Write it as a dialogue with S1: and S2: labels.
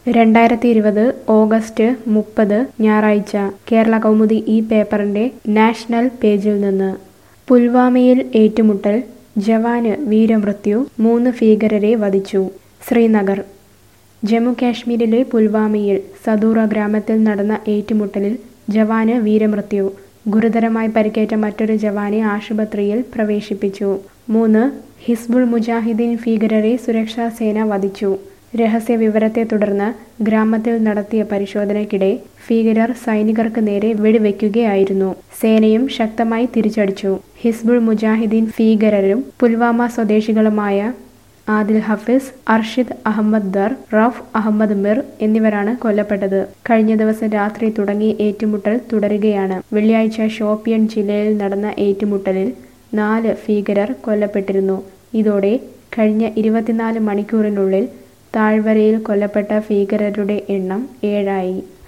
S1: രണ്ടായിരത്തി ഇരുപത് ഓഗസ്റ്റ് മുപ്പത് ഞായറാഴ്ച കേരള കൗമുദി ഈ പേപ്പറിന്റെ നാഷണൽ പേജിൽ നിന്ന് പുൽവാമയിൽ ഏറ്റുമുട്ടൽ ജവാന് വീരമൃത്യു മൂന്ന് ഭീകരരെ വധിച്ചു ശ്രീനഗർ ജമ്മു കാശ്മീരിലെ പുൽവാമയിൽ സദൂറ ഗ്രാമത്തിൽ നടന്ന ഏറ്റുമുട്ടലിൽ ജവാന് വീരമൃത്യു ഗുരുതരമായി പരിക്കേറ്റ മറ്റൊരു ജവാനെ ആശുപത്രിയിൽ പ്രവേശിപ്പിച്ചു മൂന്ന് ഹിസ്ബുൾ മുജാഹിദീൻ ഭീകരരെ സുരക്ഷാ സേന വധിച്ചു രഹസ്യ വിവരത്തെ തുടർന്ന് ഗ്രാമത്തിൽ നടത്തിയ പരിശോധനയ്ക്കിടെ ഭീകരർ സൈനികർക്ക് നേരെ വെടിവെക്കുകയായിരുന്നു സേനയും ശക്തമായി തിരിച്ചടിച്ചു ഹിസ്ബുൾ മുജാഹിദീൻ ഭീകരരും പുൽവാമ സ്വദേശികളുമായ ആദിൽ ഹഫീസ് അർഷിദ് അഹമ്മദ് ദർ റൌഫ് അഹമ്മദ് മിർ എന്നിവരാണ് കൊല്ലപ്പെട്ടത് കഴിഞ്ഞ ദിവസം രാത്രി തുടങ്ങി ഏറ്റുമുട്ടൽ തുടരുകയാണ് വെള്ളിയാഴ്ച ഷോപ്പിയൻ ജില്ലയിൽ നടന്ന ഏറ്റുമുട്ടലിൽ നാല് ഭീകരർ കൊല്ലപ്പെട്ടിരുന്നു ഇതോടെ കഴിഞ്ഞ ഇരുപത്തിനാല് മണിക്കൂറിനുള്ളിൽ താഴ്വരയിൽ കൊല്ലപ്പെട്ട ഭീകരരുടെ എണ്ണം ഏഴായി